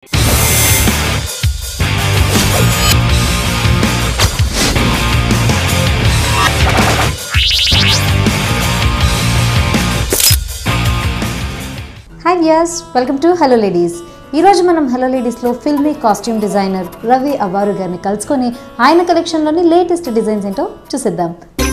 Hi Vyas welcome to hello ladies ఈరోజు మనం hello లేడీస్లో filmy costume designer Ravi Avvaru గారిని కలుసుకొని ఆయన కలెక్షన్లోని లేటెస్ట్ డిజైన్స్ ఏంటో చూసేద్దాం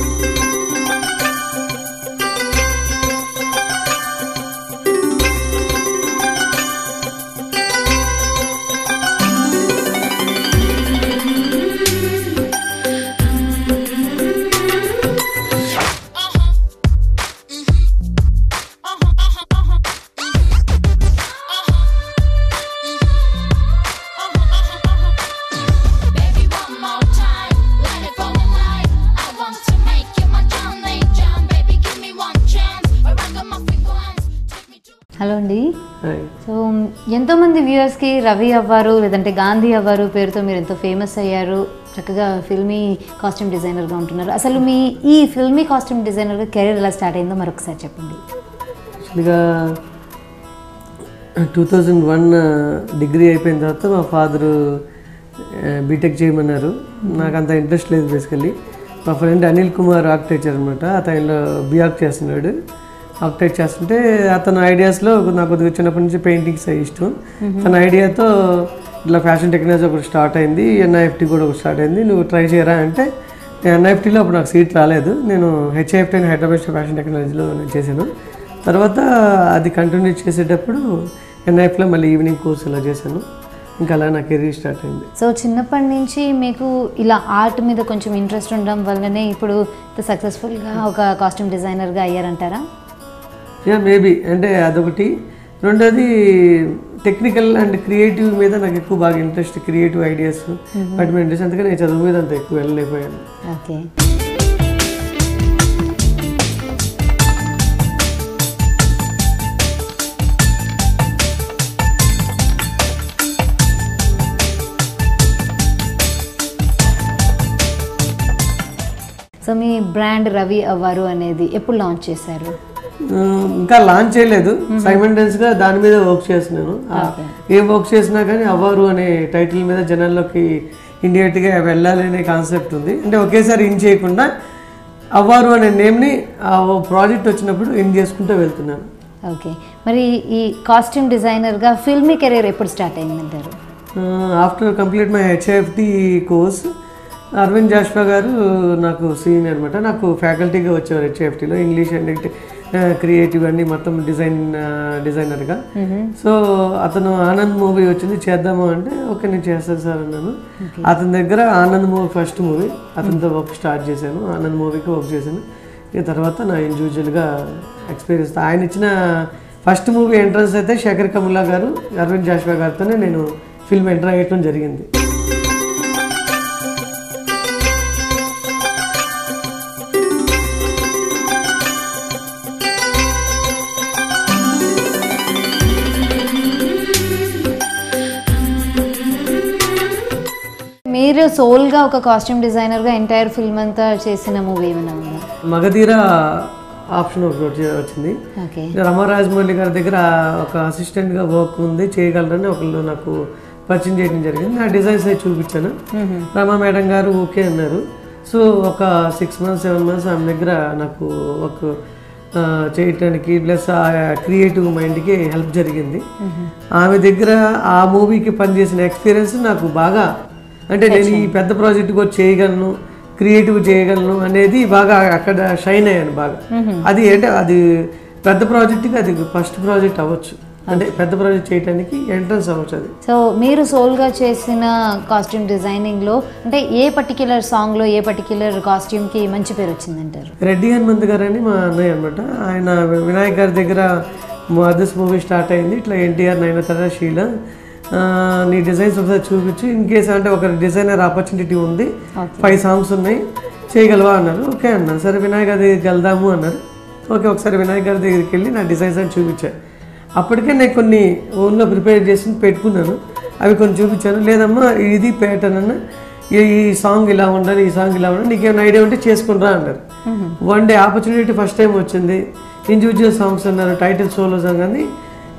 Baby, one more time, let it fall in line. I want to make you my Johnny John. Baby, give me one chance. A ragamuffin glance, take me to. Hello అండి hi. So ఎంతోమంది వ్యూవర్స్కి రవి అవ్వారు లేదంటే గాంధీ అవ్వారు పేరుతో మీరు ఎంతో famous అయ్యారు చక్కగా filmy costume డిజైనర్గా ఉంటున్నారు అసలు మీ ఈ ఫిల్మీ కాస్ట్యూమ్ డిజైనర్గా కెరీర్ ఎలా స్టార్ట్ అయిందో మరొకసారి చెప్పండి యాక్చువల్గా టూ థౌజండ్ వన్ డిగ్రీ అయిపోయిన తర్వాత మా ఫాదరు బీటెక్ చేయమన్నారు నాకు అంత ఇంట్రెస్ట్ లేదు బేసికల్లీ మా ఫ్రెండ్ అనిల్ కుమార్ ఆర్కిటెక్చర్ అనమాట అతనిలో బీఆర్క్ చేస్తున్నాడు ఆర్కిటెక్ట్ చేస్తుంటే అతని ఐడియాస్లో నాకు కొద్దిగా చిన్నప్పటి నుంచి పెయింటింగ్స్ ఇష్టం తన ఐడియాతో ఇట్లా ఫ్యాషన్ టెక్నాలజీ ఒకటి స్టార్ట్ అయింది ఎన్ఐఎఫ్టీ కూడా ఒకటి స్టార్ట్ అయింది నువ్వు ట్రై చేయరా అంటే ఎన్ఐఎఫ్టీలో అప్పుడు నాకు సీట్ రాలేదు నేను హెచ్ఐఎఫ్టీ అని హైదరాబాద్ ఫ్యాషన్ టెక్నాలజీలో నేను చేశాను తర్వాత అది కంటిన్యూ చేసేటప్పుడు ఎన్ఐఎఫ్లో మళ్ళీ ఈవినింగ్ కోర్స్ ఇలా చేశాను ఇంకా అలా నా కెరీర్ స్టార్ట్ అయింది సో చిన్నప్పటి నుంచి మీకు ఇలా ఆర్ట్ మీద కొంచెం ఇంట్రెస్ట్ ఉండడం వల్లనే ఇప్పుడు సక్సెస్ఫుల్గా ఒక కాస్ట్యూమ్ డిజైనర్గా అయ్యారంటారా యా మేబీ అంటే అదొకటి రెండోది టెక్నికల్ అండ్ క్రియేటివ్ మీద నాకు ఎక్కువ బాగా ఇంట్రెస్ట్ క్రియేటివ్ ఐడియాస్ వాటి మీద ఇంట్రెస్ట్ అందుకని నేను చదువు మీద అంత ఎక్కువ వెళ్ళలేకపోయాను ఓకే సో మీ బ్రాండ్ రవి అవ్వారు అనేది ఎప్పుడు లాంచ్ చేశారు ఆ, ఇంకా లాంచ్ చేయలేదు సైమెంటెన్స్ గా దాని మీద వర్క్ చేస్తున్నాను ఆ, ఏం వర్క్ చేసినా కానీ అవ్వరు అనే టైటిల్ మీద జనాల్లోకి ఇమీడియట్ గా వెళ్ళాలి అనే కాన్సెప్ట్ ఉంది అంటే ఒకేసారి ఇన్ చేయకుండా అవ్వారు అనే నేమ్ని ఆ ప్రాజెక్ట్ వచ్చినప్పుడు ఇన్ చేసుకుంటూ వెళ్తున్నాను ఓకే మరి ఈ కాస్ట్యూమ్ డిజైనర్గా ఫిల్మీ కెరీర్ ఎప్పుడు స్టార్ట్ అయిందంటారు after complete my HIFT course Arvind Joshua గారు నాకు సీనియర్ అనమాట నాకు ఫ్యాకల్టీగా వచ్చేవారు హెచ్ఐఎఫ్టీలో ఇంగ్లీష్ అండ్ క్రియేటివ్ అన్ని మొత్తం డిజైన్ డిజైనర్గా సో అతను ఆనంద్ మూవీ వచ్చింది చేద్దాము అంటే ఓకే నేను చేస్తాను సార్ అన్నాను అతని దగ్గర ఆనంద్ మూవీ ఫస్ట్ మూవీ అతనితో వర్క్ స్టార్ట్ చేశాను ఆనంద్ మూవీకి వర్క్ చేశాను ఇక తర్వాత నా ఇండివిజువల్గా ఎక్స్పీరియన్స్ ఆయన ఇచ్చిన ఫస్ట్ మూవీ ఎంట్రన్స్ అయితే శేఖర్ కముల్లా గారు అరవింద్ జాష్వా గారితోనే నేను ఫిల్మ్ ఎంటర్ అయ్యటం జరిగింది మీరు సోల్గా ఒక కాస్ట్యూమ్ డిజైనర్గా ఎంటైర్ ఫిల్మ్ అంతా చేసిన మూవీ ఏమైనా ఉందా మగధీర ఆప్షన్ ఒకటి వచ్చి- వచ్చింది ఓకే రమా రాజమౌళి గారి దగ్గర ఒక అసిస్టెంట్గా వర్క్ ఉంది చేయగలరని ఒకళ్ళు నాకు పరిచయం చేయడం జరిగింది నా డిజైన్స్ అయితే చూపించాను రమా మేడం గారు ఓకే అన్నారు సో ఒక సిక్స్ మంత్స్ సెవెన్ మంత్స్ ఆమె దగ్గర నాకు ఒక ఆ, చేయటానికి ప్లస్ ఆ క్రియేటివ్ మైండ్కి హెల్ప్ జరిగింది ఆమె దగ్గర ఆ మూవీకి పనిచేసిన ఎక్స్పీరియన్స్ నాకు బాగా అంటే నేను ఈ పెద్ద ప్రాజెక్ట్ కూడా చేయగలను క్రియేటివ్ చేయగలను అనేది బాగా అక్కడ షైన్ అయ్యాను బాగా అది అంటే అది పెద్ద ప్రాజెక్ట్కి అది ఫస్ట్ ప్రాజెక్ట్ అవ్వచ్చు అంటే పెద్ద ప్రాజెక్ట్ చేయడానికి ఎంట్రన్స్ అవ్వచ్చు అది సో మీరు సోల్గా చేసిన కాస్ట్యూమ్ డిజైనింగ్లో అంటే ఏ పర్టిక్యులర్ సాంగ్లో ఏ పర్టిక్యులర్ కాస్ట్యూమ్కి మంచి పేరు వచ్చిందంటారు రెడ్డి హనుమంత్ గారు అని మా అన్నయ్య అనమాట ఆయన వినాయక్ గారి దగ్గర మదర్స్ మూవీ స్టార్ట్ అయింది ఇట్లా ఎన్టీఆర్ నయనతార షీల ఆ, నీ డిజైన్స్ ఒకసారి చూపించు ఇన్ కేస్ అంటే ఒక డిజైనర్ ఆపర్చునిటీ ఉంది ఫైవ్ సాంగ్స్ ఉన్నాయి చేయగలవా అన్నారు ఓకే అన్నారు సరే వినాయక్ గారి దగ్గరికి వెళ్దాము అన్నారు ఓకే ఒకసారి వినాయక్ గారి దగ్గరికి వెళ్ళి నా డిజైన్స్ అని చూపించాను అప్పటికే నేను కొన్ని ఓన్లో ప్రిపేర్ చేసి పెట్టుకున్నాను అవి కొన్ని చూపించాను లేదమ్మా ఇది ప్యాటర్న్ అన్న ఈ ఈ సాంగ్ ఇలా ఉండాలి ఈ సాంగ్ ఇలా ఉండాలి నీకేమైనా ఐడియా ఉంటే చేసుకుంటా అన్నారు one day opportunity first time వచ్చింది ఇండివిజువల్ సాంగ్స్ అన్నారు టైటిల్ సోలో సాంగ్ అని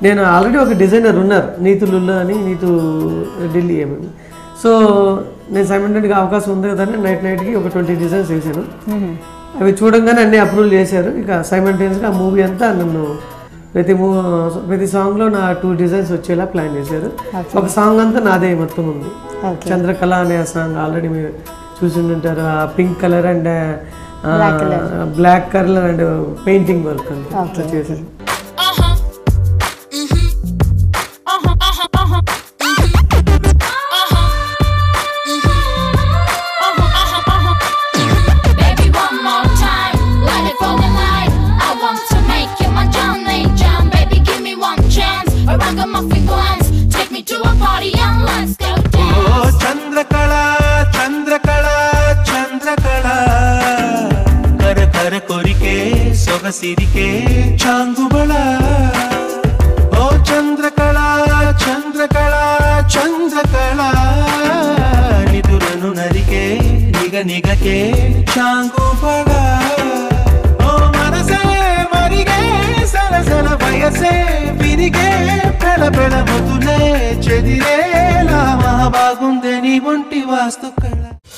నేను ఆల్రెడీ ఒక డిజైనర్ ఉన్నారు నీతు లుల్లా అని నీతు ఢిల్లీ ఏమేమి సో నేను సైమెంటెడ్గా అవకాశం ఉంది కదా అని నైట్ నైట్కి ఒక ట్వంటీ డిజైన్స్ వేసాను అవి చూడంగానే అన్ని అప్రూవల్ చేశారు ఇక సైమెంటైన్స్గా ఆ మూవీ అంతా నన్ను ప్రతి మూ ప్రతి సాంగ్లో నా టూ డిజైన్స్ వచ్చేలా ప్లాన్ చేశారు ఒక సాంగ్ అంతా నాదే మొత్తం ఉంది ఓకే చంద్రకళ అనే ఆ సాంగ్ ఆల్రెడీ మీరు చూసి ఉంటారు ఆ pink colour and black colour and painting work అంతా చేశారు Uh-huh. Mhm. Uh-huh, uh-huh, uh-huh. Mhm. Uh-huh. Mhm. Uh-huh, uh-huh, uh-huh. Baby, one more time. Light it for the night. I want to make you my Johnny John. Baby, give me one chance. A ragamuffin glance. Take me to a party and let's go oh dance. Chandrakala Chandrakala Chandrakala కర కర కొరికే సొగసిరికే చాంగుబళ ఓ చంద్రకళ చంద్రకళ చంద్రకళ నిదురను నరికే నిగ నిగకే చాంగుబళ ఓ మనసే మరిగే సరసల వయసే విరిగే పెళ పెళ మొదులే చెదిరేలా మా బాగుందే నీ ఒంటి వాస్తు కళ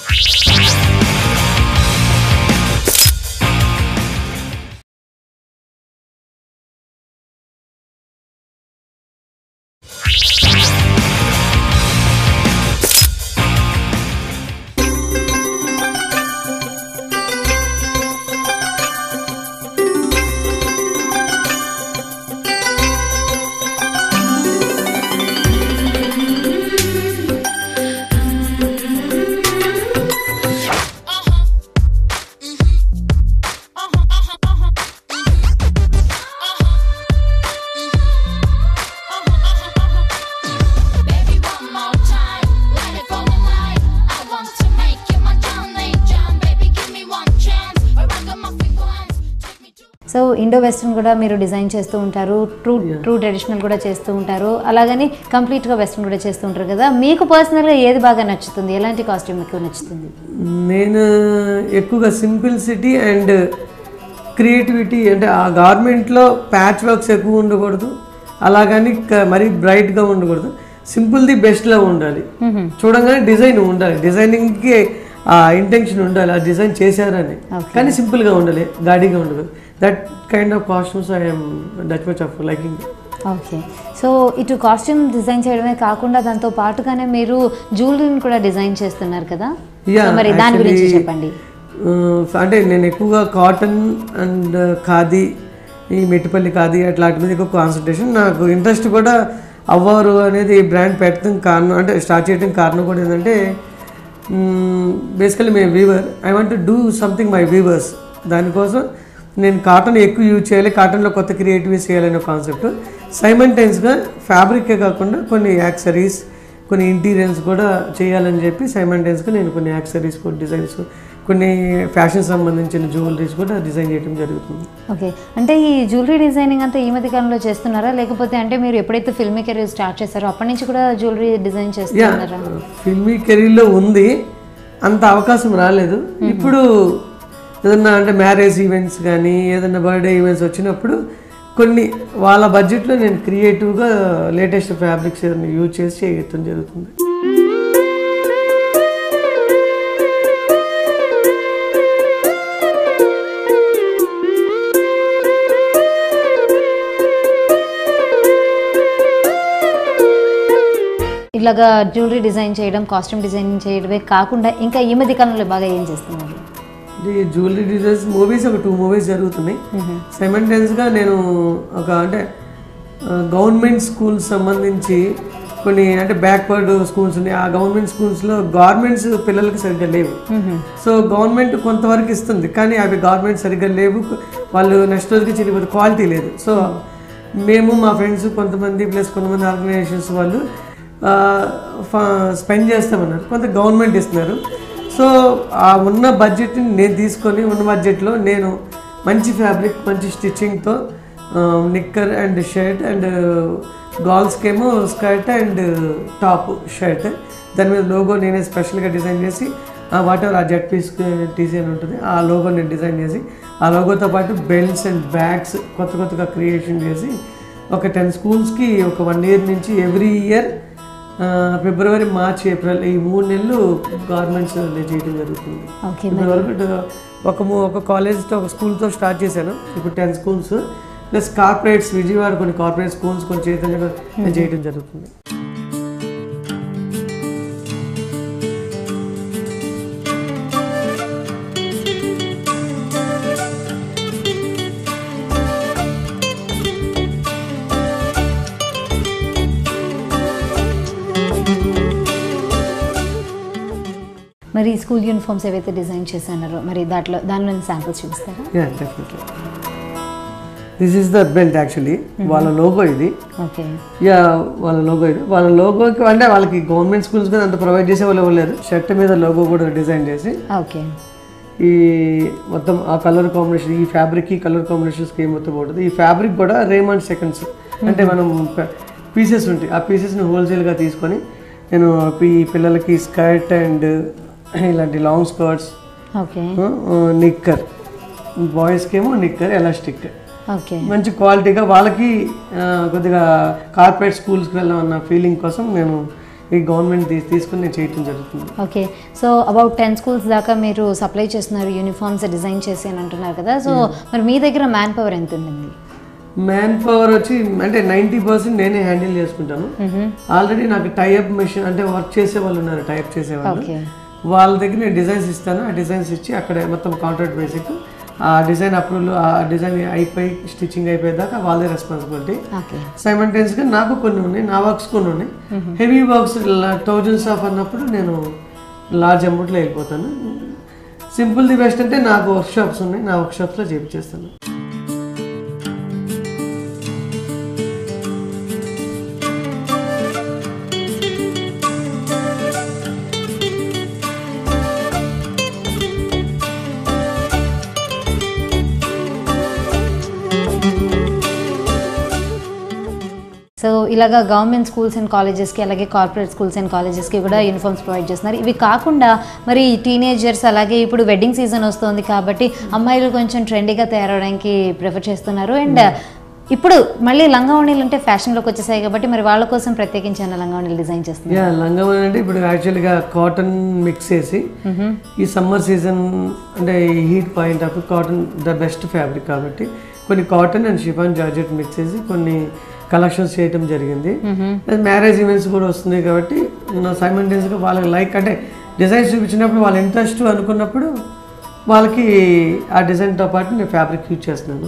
Baby, one more time. Light it for the night. I want to make you my Johnny John. Baby, give me one chance. A ragamuffin glance. Take me to so Indo western కూడా మీరు design చేస్తూ ఉంటారు true true traditional కూడా చేస్తూ ఉంటారు అలాగని కంప్లీట్గా western కూడా చేస్తూ ఉంటారు కదా మీకు పర్సనల్గా ఏది బాగా నచ్చుతుంది ఎలాంటి కాస్ట్యూమ్ ఎక్కువ నచ్చుతుంది నేను ఎక్కువగా సింప్లిసిటీ అండ్ క్రియేటివిటీ అంటే ఆ గార్మెంట్లో ప్యాచ్ వర్క్స్ ఎక్కువ ఉండకూడదు అలాగని క- మరీ బ్రైట్గా ఉండకూడదు సింపుల్ది బెస్ట్లో ఉండాలి చూడంగానే డిజైన్ ఉండాలి డిజైనింగ్కి ఆ ఇంటెన్షన్ ఉండాలి ఆ డిజైన్ చేశారని కానీ సింపుల్గా ఉండాలి గాడిగా ఉండదు that kind of costumes I'm that much of liking okay so ఇటు కాస్ట్యూమ్ డిజైన్ చేయడమే కాకుండా దాంతో పాటుగానే మీరు జ్యువెలరీని కూడా డిజైన్ చేస్తున్నారు కదా Yeah, సో మరి దాని గురించి actually, చెప్పండి ఆ, అంటే నేను ఎక్కువగా కాటన్ అండ్ ఖాదీ ఈ మెట్టిపల్లి ఖాదీ అట్లాంటి మీద ఎక్కువ కాన్సన్ట్రేషన్ నాకు ఇంట్రెస్ట్ కూడా అవ్వరు అనేది బ్రాండ్ పెట్టడం కారణం అంటే స్టార్ట్ చేయడం కారణం కూడా ఏంటంటే బేసికలీ మేము weaver I want to do something my weavers దానికోసం నేను కాటన్ ఎక్కువ యూజ్ చేయాలి కాటన్లో కొత్త క్రియేటివిటీస్ చేయాలనే కాన్సెప్ట్ సైమంటైన్స్గా ఫ్యాబ్రికే కాకుండా కొన్ని యాక్సరీస్ కొన్ని ఇంటీరియర్స్ కూడా చేయాలని చెప్పి సైమంటైన్స్గా నేను కొన్ని యాక్సరీస్ కొన్ని డిజైన్స్ కొన్ని ఫ్యాషన్ సంబంధించిన జ్యువెలరీస్ కూడా డిజైన్ చేయడం జరుగుతుంది ఓకే అంటే ఈ జ్యువెలరీ డిజైనింగ్ అంతా ఈ మధ్య కాలంలో చేస్తున్నారా లేకపోతే అంటే మీరు ఎప్పుడైతే ఫిల్మీ కెరీర్ స్టార్ట్ చేశారో అప్పటి నుంచి కూడా జ్యువెలరీ డిజైన్ యా చేస్తున్నారా ఫిల్మీ కెరీర్లో ఉంది అంత అవకాశం రాలేదు ఇప్పుడు ఏదన్నా అంటే మ్యారేజ్ ఈవెంట్స్ కానీ ఏదన్నా బర్త్డే ఈవెంట్స్ వచ్చినప్పుడు కొన్ని వాళ్ళ బడ్జెట్లో నేను క్రియేటివ్గా లేటెస్ట్ ఫ్యాబ్రిక్స్ ఏదైనా యూజ్ చేసి చేయటం జరుగుతుంది ఇలాగా జ్యువెలరీ డిజైన్ చేయడం కాస్ట్యూమ్ డిజైనింగ్ చేయడమే కాకుండా ఇంకా ఈ మధ్య కాలంలో బాగా ఏం చేస్తున్నారు ఈ జ్యువెలరీ డిజైన్స్ మూవీస్ ఒక టూ మూవీస్ జరుగుతున్నాయి సైమంటైన్స్గా నేను ఒక అంటే గవర్నమెంట్ స్కూల్స్ సంబంధించి కొన్ని అంటే బ్యాక్వర్డ్ స్కూల్స్ ఉన్నాయి ఆ గవర్నమెంట్ స్కూల్స్లో గవర్నమెంట్స్ పిల్లలకి సరిగ్గా లేవు సో గవర్నమెంట్ కొంతవరకు ఇస్తుంది కానీ అవి గవర్నమెంట్ సరిగ్గా లేవు వాళ్ళు నెక్స్ట్ రోజుకి చిరిగిపోతే క్వాలిటీ లేదు సో మేము మా ఫ్రెండ్స్ కొంతమంది ప్లస్ కొంతమంది ఆర్గనైజేషన్స్ వాళ్ళు స్పెండ్ చేస్తామన్నారు కొంత గవర్నమెంట్ ఇస్తున్నారు సో ఆ ఉన్న బడ్జెట్ని నేను తీసుకొని ఉన్న బడ్జెట్లో నేను మంచి ఫ్యాబ్రిక్ మంచి స్టిచ్చింగ్తో నిక్కర్ అండ్ షర్ట్ అండ్ గాల్స్కేమో స్కర్ట్ అండ్ టాప్ షర్ట్ దాని మీద లోగో నేనే స్పెషల్గా డిజైన్ చేసి వాట్ ఎవర్ ఆ జెట్ పీస్ టీసీ అని ఉంటుంది ఆ లోగో నేను డిజైన్ చేసి ఆ లోగోతో పాటు బెల్ట్స్ అండ్ బ్యాగ్స్ కొత్త కొత్తగా క్రియేషన్ చేసి ఒక టెన్ స్కూల్స్కి ఒక వన్ ఇయర్ నుంచి every year February March April ఈ మూడు నెలలు గవర్నమెంట్స్ చేయడం జరుగుతుంది ఓకే ఇప్పటి వరకు ఇటు ఒక ము- ఒక కాలేజ్తో ఒక స్కూల్తో స్టార్ట్ చేశాను ఇప్పుడు ten schools plus corporates Vijayawada కొన్ని కార్పొరేట్ స్కూల్స్ కొన్ని చైతన్య నేను చేయడం జరుగుతుంది మరి స్కూల్ యూనిఫామ్స్ ఏవైతే డిజైన్ చేశారో మరి దాంట్లో దానిలో శాంపుల్స్ చూపిస్తారా yeah definitely this is the belt actually వాళ్ళ లోగో ఇది ఓకే యా వాళ్ళ లోగో ఇది వాళ్ళ లోగోకి అంటే వాళ్ళకి గవర్నమెంట్ స్కూల్స్ మీద అంత ప్రొవైడ్ చేసే వాళ్ళు ఇవ్వలేదు షర్ట్ మీద లోగో కూడా డిజైన్ చేసి ఓకే ఈ మొత్తం ఆ కలర్ కాంబినేషన్ ఈ ఫ్యాబ్రిక్ ఈ కలర్ కాంబినేషన్ స్కీమ్ మొత్తం ఉంటుంది ఈ ఫ్యాబ్రిక్ కూడా రేమండ్ సెకండ్స్ అంటే మనం పీసెస్ ఉంటాయి ఆ పీసెస్ని హోల్సేల్గా తీసుకొని నేను ఈ పిల్లలకి స్కర్ట్ అండ్ ఇలాంటి లాంగ్ స్కర్ట్స్ ఓకే నిక్కర్ బాయ్స్కి ఏమో నిక్కర్ ఎలాస్టిక్ ఓకే మంచి క్వాలిటీగా వాళ్ళకి ఆ, కొద్దిగా కార్పొరేట్ స్కూల్స్కి వెళ్ళామన్న ఫీలింగ్ కోసం నేను ఈ గవర్నమెంట్ తీ తీసుకుని నేను చేయటం జరుగుతుంది okay so about ten schools దాకా మీరు సప్లై చేస్తున్నారు యూనిఫామ్స్ డిజైన్ చేసి అని అంటున్నారు కదా సో మరి మీ దగ్గర మ్యాన్ పవర్ ఎంత ఉండింది మ్యాన్ పవర్ వచ్చి అంటే నైంటీ పర్సెంట్ నేనే హ్యాండిల్ చేసుకుంటాను ఆల్రెడీ నాకు టైఅప్ మెషిన్ అంటే వర్క్ చేసే వాళ్ళు ఉన్నారు టైప్ చేసేవాళ్ళు ఓకే వాళ్ళ దగ్గర నేను డిజైన్స్ ఇస్తాను ఆ డిజైన్స్ ఇచ్చి అక్కడ మొత్తం కాంట్రాక్ట్ బేసిక్ ఆ డిజైన్ అప్రూవల్ ఆ డిజైన్ అయిపోయి స్టిచ్చింగ్ అయిపోయేదాకా వాళ్ళదే రెస్పాన్సిబిలిటీ ఓకే సైమల్టేనియస్గా నాకు కొన్ని ఉన్నాయి నా వర్క్స్ కొన్ని ఉన్నాయి హెవీ వర్క్స్ థౌజండ్స్ ఆఫ్ అన్నప్పుడు నేను లార్జ్ అమౌంట్లో వెళ్ళిపోతాను సింపుల్ ది బెస్ట్ అంటే నాకు వర్క్ షాప్స్ ఉన్నాయి నా వర్క్ షాప్స్లో చేపించేస్తాను సో ఇలాగా గవర్నమెంట్ స్కూల్స్ అండ్ కాలేజెస్కి అలాగే కార్పొరేట్ స్కూల్స్ అండ్ కాలేజెస్కి కూడా యూనిఫామ్స్ ప్రొవైడ్ చేస్తున్నారు ఇవి కాకుండా మరి టీనేజర్స్ అలాగే ఇప్పుడు వెడ్డింగ్ సీజన్ వస్తుంది కాబట్టి అమ్మాయిలు కొంచెం ట్రెండీగా తయారవడానికి ప్రిఫర్ చేస్తున్నారు అండ్ ఇప్పుడు మళ్ళీ లంగావణీలు అంటే ఫ్యాషన్లోకి వచ్చేసాయి కాబట్టి మరి వాళ్ళ కోసం ప్రత్యేకించి ఏమైనా లంగావణీలు డిజైన్ చేస్తున్నారు యా లంగం అంటే ఇప్పుడు యాక్చువల్గా కాటన్ మిక్స్ చేసి ఈ సమ్మర్ సీజన్ అంటే ఈ heat point of cotton the best fabric కాబట్టి కొన్ని cotton and chiffon georgette mix చేసి కొన్ని కలెక్షన్స్ చేయటం జరిగింది మ్యారేజ్ ఈవెంట్స్ కూడా వస్తున్నాయి కాబట్టి సైమల్టేనియస్గా వాళ్ళకి లైక్ అంటే డిజైన్స్ చూపించినప్పుడు వాళ్ళ ఇంట్రెస్ట్ అనుకున్నప్పుడు వాళ్ళకి ఆ డిజైన్తో పాటు నేను ఫ్యాబ్రిక్ యూజ్ చేస్తున్నాను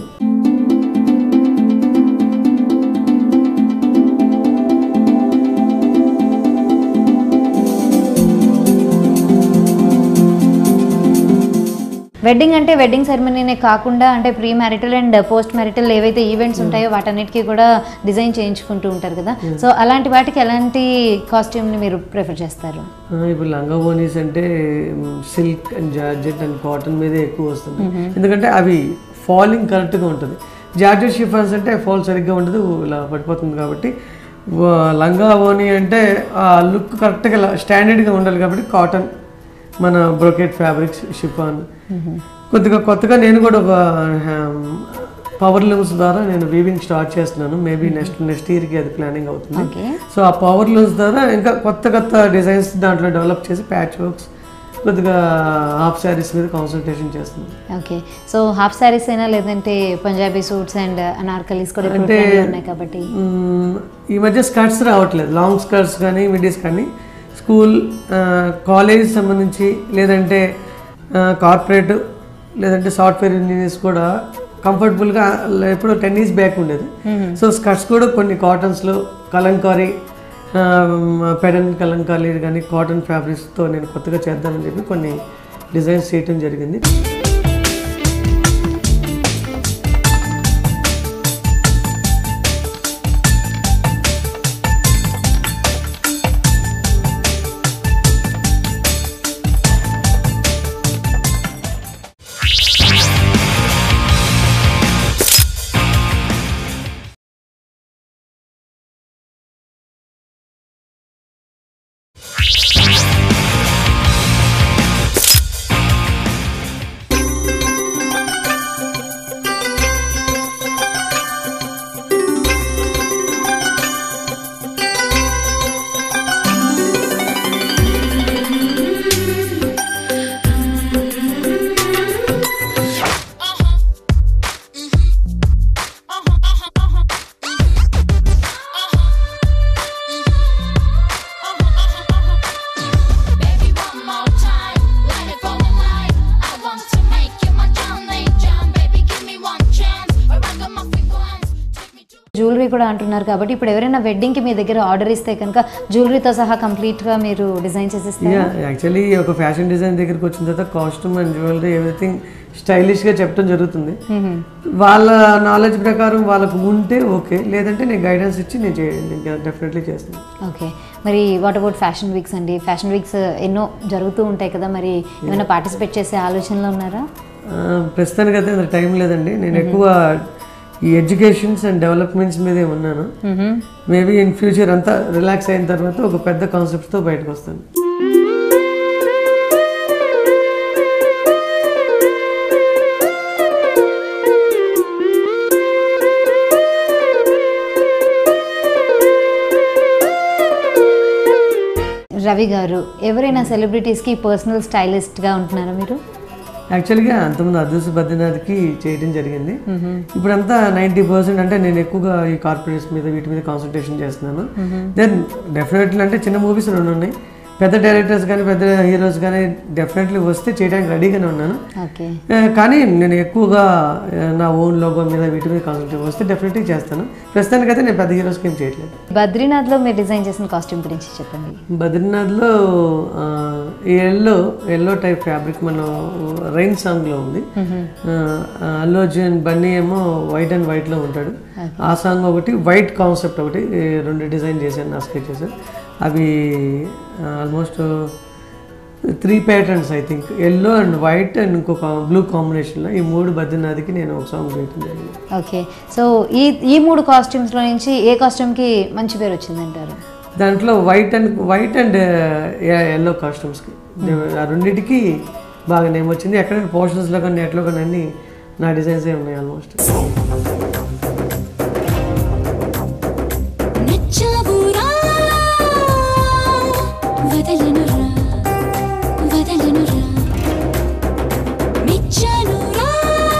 వెడ్డింగ్ అంటే వెడ్డింగ్ సెరమనీనే కాకుండా అంటే pre marital and post marital ఏవైతే ఈవెంట్స్ ఉంటాయో వాటన్నిటికీ కూడా డిజైన్ చేయించుకుంటూ ఉంటారు కదా సో అలాంటి వాటికి ఎలాంటి కాస్ట్యూమ్ని మీరు ప్రిఫర్ చేస్తారు ఆ, ఇప్పుడు లంగా ఓనీస్ అంటే silk and georgette and cotton మీదే ఎక్కువ వస్తుంది ఎందుకంటే అవి ఫాలింగ్ కరెక్ట్గా ఉంటుంది జార్జెట్ షిఫాన్స్ అంటే ఫాల్ సరిగ్గా ఉండదు ఇలా పడిపోతుంది కాబట్టి వా- లంగా ఓనీ అంటే ఆ లుక్ కరెక్ట్గా స్టాండర్డ్గా ఉండాలి కాబట్టి కాటన్ మన బ్రొకెట్ ఫ్యాబ్రిక్స్ షిఫాన్ కొద్దిగా కొత్తగా నేను కూడా ఒక పవర్ లూమ్స్ ద్వారా నేను వీవింగ్ స్టార్ట్ చేస్తున్నాను మేబీ నెక్స్ట్ నెక్స్ట్ ఇయర్కి అది ప్లానింగ్ అవుతుంది ఓకే సో ఆ పవర్ లూమ్స్ ద్వారా ఇంకా కొత్త కొత్త డిజైన్స్ దాంట్లో డెవలప్ చేసి ప్యాచ్ వర్క్స్ కొద్దిగా హాఫ్ శారీస్ మీద కాన్సన్ట్రేషన్ చేస్తున్నాను ఓకే సో హాఫ్ శారీస్ అయినా లేదంటే పంజాబీ సూట్స్ అండ్ అనార్కలీస్ కూడా ఇప్పుడు అంటే- trendy ఉన్నాయి కాబట్టి మ్మ్, ఈ మధ్య స్కర్ట్స్ రావట్లేదు లాంగ్ స్కర్ట్స్ కానీ మిడీస్ కానీ స్కూల్ కాలేజ్ సంబంధించి లేదంటే కార్పొరేట్ లేదంటే సాఫ్ట్వేర్ ఇంజనీర్స్ కూడా కంఫర్టబుల్గా ఎప్పుడు టెన్ ఇయర్స్ బ్యాక్ ఉండేది సో స్కర్ట్స్ కూడా కొన్ని కాటన్స్లో కలంకారీ పెడన్ కలంకారీ కానీ కాటన్ ఫ్యాబ్రిక్స్తో నేను కొత్తగా చేద్దామని చెప్పి కొన్ని డిజైన్స్ చేయటం జరిగింది కూడా అంటున్నారు కాబట్టి ఇప్పుడు ఎవరైనా వెడ్డింగ్కి మీ దగ్గర ఆర్డర్ ఇస్తే కనుక జ్యువెలరీతో సహా కంప్లీట్గా మీరు డిజైన్ చేసిస్తారు యా యాక్చువల్లీ ఒక ఫ్యాషన్ డిజైన్ దగ్గరికి వచ్చిన తర్వాత కాస్ట్యూమ్ అండ్ జ్యువెలరీ ఎవ్రీథింగ్ స్టైలిష్గా చెప్పడం జరుగుతుంది వాళ్ళ నాలెడ్జ్ ప్రకారం వాళ్ళకు ఉంటే ఓకే లేదంటే నేను గైడెన్స్ ఇచ్చి నేను చే- నేను డెఫినెట్లీ చేస్తాను ఓకే మరి వాట్ అబౌట్ ఫ్యాషన్ వీక్స్ అండి ఫ్యాషన్ వీక్స్ ఎన్నో జరుగుతూ ఉంటాయి కదా మరి ఏమైనా పార్టిసిపేట్ చేసే ఆలోచనలో ఉన్నారా ఆ, ప్రస్తుతానికి అయితే అంత టైం లేదండి నేను ఎక్కువ ఈ ఎడ్యుకేషన్స్ అండ్ డెవలప్మెంట్స్ మీదే ఉన్నాను మేబీ ఇన్ ఫ్యూచర్ అంతా రిలాక్స్ అయిన తర్వాత ఒక పెద్ద కాన్సెప్ట్తో బయటకు వస్తాను రవి గారు ఎవరైనా సెలబ్రిటీస్కి పర్సనల్ స్టైలిస్ట్గా ఉంటున్నారా మీరు యాక్చువల్గా అంతకుముందు అదృశ్య బద్రీనాథ్కి చేయడం జరిగింది ఇప్పుడంతా నైంటీ పర్సెంట్ అంటే నేను ఎక్కువగా ఈ కార్పొరేట్స్ మీద వీటి మీద కాన్సన్ట్రేషన్ చేస్తున్నాను దెన్ డెఫినెట్లీ అంటే చిన్న మూవీస్ రెండు ఉన్నాయి పెద్ద డైరెక్టర్స్ కానీ పెద్ద హీరోస్ కానీ డెఫినెట్లీ వస్తే చేయడానికి రెడీగానే ఉన్నాను ఓకే ఆ, కానీ నేను ఎక్కువగా ఆ, నా ఓన్ లోగో మీద వీటి మీద కాన్సన్ట్రేట్ వస్తే డెఫినెట్లీ చేస్తాను ప్రస్తుతానికైతే నేను పెద్ద హీరోస్కి ఏం చేయట్లేదు బద్రీనాథ్లో మీరు డిజైన్ చేసిన కాస్ట్యూమ్ గురించి చెప్పండి బద్రీనాథ్లో ఆ, ఈ ఎల్లో ఎల్లో టైప్ ఫ్యాబ్రిక్ మన రైన్ సాంగ్లో ఉంది ఆ, అల్లు అర్జున్ బన్నీ ఏమో వైట్ అండ్ వైట్లో ఉంటాడు ఆ సాంగ్ ఒకటి వైట్ కాన్సెప్ట్ ఒకటి ఈ రెండు డిజైన్ చేశాను నా స్కెచెస్ అవి almost three patterns I think yellow and white and ఇంకొక బ్లూ కాంబినేషన్లో ఈ మూడు బద్రీనాథ్కి నేను ఒక సాంగ్ చేయడం జరిగింది ఓకే సో ఈ ఈ మూడు కాస్ట్యూమ్స్లో నుంచి ఏ కాస్ట్యూమ్కి మంచి పేరు వచ్చిందంటారు దాంట్లో white and white and yellow కాస్ట్యూమ్స్కి ఆ రెండింటికి బాగా నేమ్ వచ్చింది ఎక్కడైనా పోర్షన్స్లో కానీ నెట్లో కానీ అన్ని నా డిజైన్స్ ఏ ఉన్నాయి ఆల్మోస్ట్ నచ్చావురా వదలనురా వదలనురా మెచ్చానురా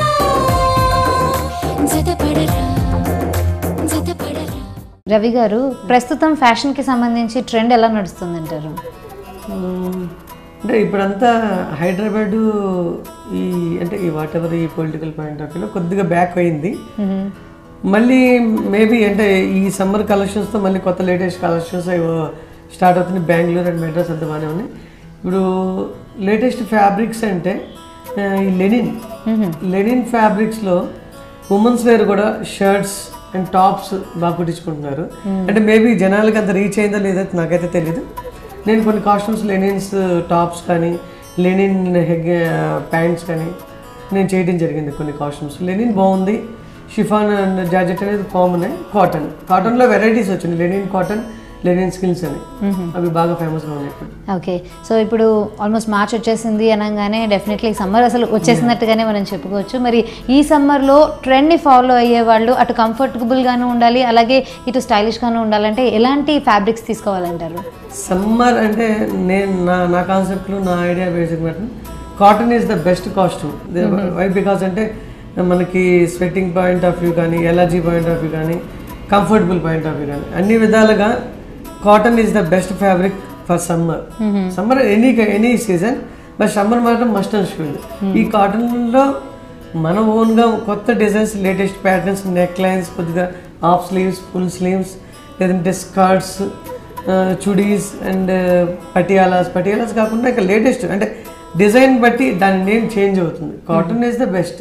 జతపడరా జతపడరా రవి గారు ప్రస్తుతం ఫ్యాషన్కి సంబంధించి ట్రెండ్ ఎలా నడుస్తుందంటారు మ్మ్. అంటే ఇప్పుడంతా హైదరాబాదు ఈ అంటే ఈ వాట్ ఎవర్ ఈ పొలిటికల్ పాయింట్ ఆఫ్ వ్యూలో కొద్దిగా బ్యాక్ అయింది మళ్ళీ మేబీ అంటే ఈ సమ్మర్ కలెక్షన్స్తో మళ్ళీ కొత్త లేటెస్ట్ కలెక్షన్స్ ఏవో స్టార్ట్ అవుతుంది బెంగళూరు అండ్ మెడ్రాస్ అంతా బాగానే ఉన్నాయి ఇప్పుడు లేటెస్ట్ ఫ్యాబ్రిక్స్ అంటే ఆ, ఈ లెనిన్ లెనిన్ ఫ్యాబ్రిక్స్లో ఉమెన్స్ వేర్ కూడా షర్ట్స్ అండ్ టాప్స్ బాగా కుట్టించుకుంటున్నారు అంటే మేబీ జనాలకి అంత రీచ్ అయిందో లేదో నాకైతే తెలియదు నేను కొన్ని కాస్ట్యూమ్స్ లెనిన్స్ టాప్స్ కానీ లెనిన్ హెగ్ ప్యాంట్స్ కానీ నేను చేయడం జరిగింది కొన్ని కాస్ట్యూమ్స్ లెనిన్ బాగుంది షిఫాన్ అండ్ జార్జెట్ అనేది కామన్ కాటన్ కాటన్లో వెరైటీస్ వచ్చింది లెనిన్ కాటన్ లెనిన్ స్కిల్స్ అని అవి బాగా ఫేమస్గా ఉన్నాయి ఇప్పుడు ఓకే సో ఇప్పుడు ఆల్మోస్ట్ మార్చ్ వచ్చేసింది అనగానే డెఫినెట్లీ సమ్మర్ అసలు వచ్చేసినట్టుగానే మనం చెప్పుకోవచ్చు మరి ఈ సమ్మర్లో ట్రెండ్ని ఫాలో అయ్యే వాళ్ళు అటు కంఫర్టబుల్గాను ఉండాలి అలాగే ఇటు స్టైలిష్గాను ఉండాలంటే ఎలాంటి ఫ్యాబ్రిక్స్ తీసుకోవాలంటారు సమ్మర్ అంటే నేను నా నా కాన్సెప్ట్లో నా idea basic matter cotton is the best costume why because అంటే మనకి స్వెట్టింగ్ పాయింట్ ఆఫ్ వ్యూ కానీ ఎలర్జీ పాయింట్ ఆఫ్ వ్యూ కానీ కంఫర్టబుల్ పాయింట్ ఆఫ్ వ్యూ కానీ అన్ని విధాలుగా cotton is the best fabric for summer summer any any season but summer మాత్రం must and should ఈ కాటన్లో మన ఓన్గా కొత్త designs latest patterns neck lines కొద్దిగా హాఫ్ స్లీవ్స్ ఫుల్ స్లీవ్స్ లేదంటే స్కర్ట్స్ చుడీస్ అండ్ పటియాలాస్ పటియాలాస్ కాకుండా ఇంకా లేటెస్ట్ అంటే డిజైన్ బట్టి దాని నేమ్ చేంజ్ అవుతుంది కాటన్ ఈజ్ ద బెస్ట్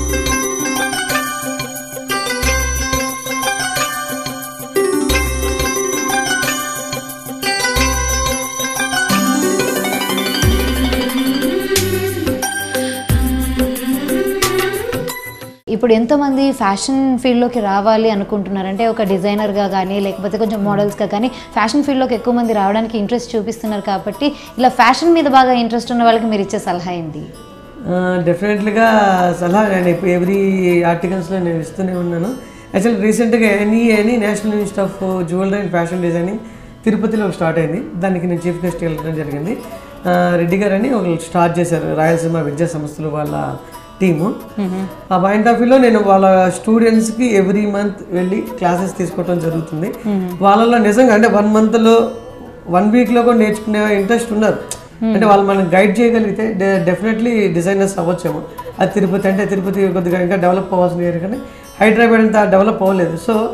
ఇప్పుడు ఎంతోమంది ఫ్యాషన్ ఫీల్డ్లోకి రావాలి అనుకుంటున్నారు అంటే ఒక డిజైనర్గా కానీ లేకపోతే కొంచెం మోడల్స్గా కానీ ఫ్యాషన్ ఫీల్డ్లోకి ఎక్కువ మంది రావడానికి ఇంట్రెస్ట్ చూపిస్తున్నారు కాబట్టి ఇలా ఫ్యాషన్ మీద బాగా ఇంట్రెస్ట్ ఉన్న వాళ్ళకి మీరు ఇచ్చే సలహా ఏంటి డెఫినెట్లీగా సలహా నేను ఇప్పుడు ఎవ్రీ ఆర్టికల్స్లో నేను ఇస్తూనే ఉన్నాను యాక్చువల్ రీసెంట్గా any any national institute of jewellery and fashion designing తిరుపతిలో స్టార్ట్ అయింది దానికి నేను చీఫ్ గెస్ట్ వెళ్ళడం జరిగింది ఆ, రెడ్డి గారు అని ఒకళ్ళు స్టార్ట్ చేశారు రాయలసీమ విద్యా సంస్థలు వాళ్ళ టీము ఆ పాయింట్ ఆఫ్ వ్యూలో నేను వాళ్ళ స్టూడెంట్స్కి ఎవ్రీ మంత్ వెళ్ళి క్లాసెస్ తీసుకోవడం జరుగుతుంది వాళ్ళలో నిజంగా అంటే వన్ మంత్లో వన్ వీక్లో కూడా నేర్చుకునే ఇంట్రెస్ట్ ఉన్నారు అంటే వాళ్ళు మనం గైడ్ చేయగలిగితే డెఫినెట్లీ డిజైనర్స్ అవ్వచ్చేమో అది తిరుపతి అంటే తిరుపతి కొద్దిగా ఇంకా డెవలప్ అవ్వాల్సిన ఏరియా కానీ హైదరాబాద్ అంతా డెవలప్ అవ్వలేదు సో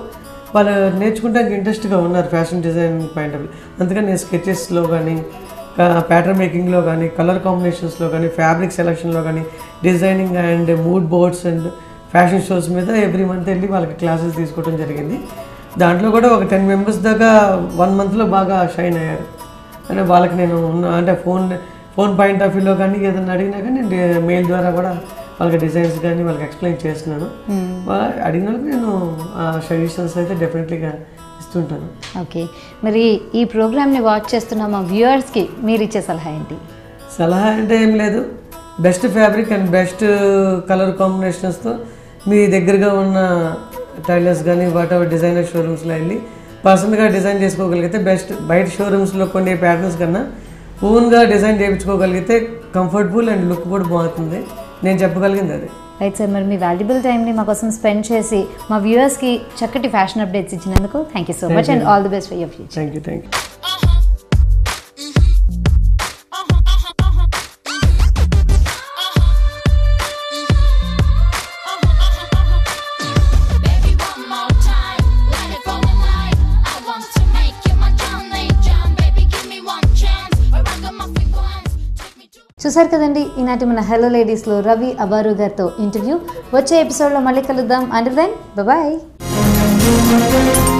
వాళ్ళు నేర్చుకుంటానికి ఇంట్రెస్ట్గా ఉన్నారు ఫ్యాషన్ డిజైన్ పాయింట్ ఆఫ్ అందుకని నేను స్కెచెస్లో కానీ ప్యాటర్న్ మేకింగ్లో కానీ కలర్ కాంబినేషన్స్లో కానీ ఫ్యాబ్రిక్ సెలక్షన్లో కానీ designing and mood boards and fashion shows మీద ఎవ్రీ మంత్ వెళ్ళి వాళ్ళకి క్లాసెస్ తీసుకోవడం జరిగింది దాంట్లో కూడా ఒక టెన్ మెంబర్స్ దాకా వన్ మంత్లో బాగా షైన్ అయ్యారు అంటే వాళ్ళకి నేను ఉన్న అంటే ఫోన్ ఫోన్ పాయింట్ ఆఫ్ వ్యూలో కానీ ఏదైనా అడిగినా కానీ నేను మెయిల్ ద్వారా కూడా వాళ్ళకి డిజైన్స్ కానీ వాళ్ళకి ఎక్స్ప్లెయిన్ చేస్తున్నాను వాళ్ళ అడిగిన వాళ్ళకి నేను ఆ సజెషన్స్ అయితే డెఫినెట్లీగా ఇస్తుంటాను ఓకే మరి ఈ ప్రోగ్రామ్ని వాచ్ చేస్తున్న మా వ్యూవర్స్కి మీరు ఇచ్చే సలహా ఏంటి సలహా అంటే ఏం లేదు best fabric and best colour కాంబినేషన్స్తో మీ దగ్గరగా ఉన్న టైలర్స్ కానీ వాట్ ఎవర్ డిజైనర్ షోరూమ్స్లో వెళ్ళి పర్సనల్గా డిజైన్ చేసుకోగలిగితే బెస్ట్ బయట షోరూమ్స్లో కొన్ని ప్యాటర్న్స్ కన్నా ఓన్గా డిజైన్ చేయించుకోగలిగితే కంఫర్టబుల్ అండ్ లుక్ కూడా బాగుంటుంది నేను చెప్పగలిగింది అది రైట్ సార్ మరి మీ వాల్యుబుల్ టైంని మా కోసం స్పెండ్ చేసి మా వ్యూవర్స్కి చక్కటి ఫ్యాషన్ అప్డేట్స్ ఇచ్చినందుకు thank you so Thank much and you. All the best for your future thank you thank you Baby, one more time, light it for the night. I want to make you my Johnny John. Baby, give me one chance. A ragamuffin once, take me to. చూసారు కదండి ఈనాటి మన hello లేడీస్లో రవి అబారు గారితో interview వచ్చే ఎపిసోడ్లో మళ్ళీ కలుద్దాం అండ్ దెన్ బాయ్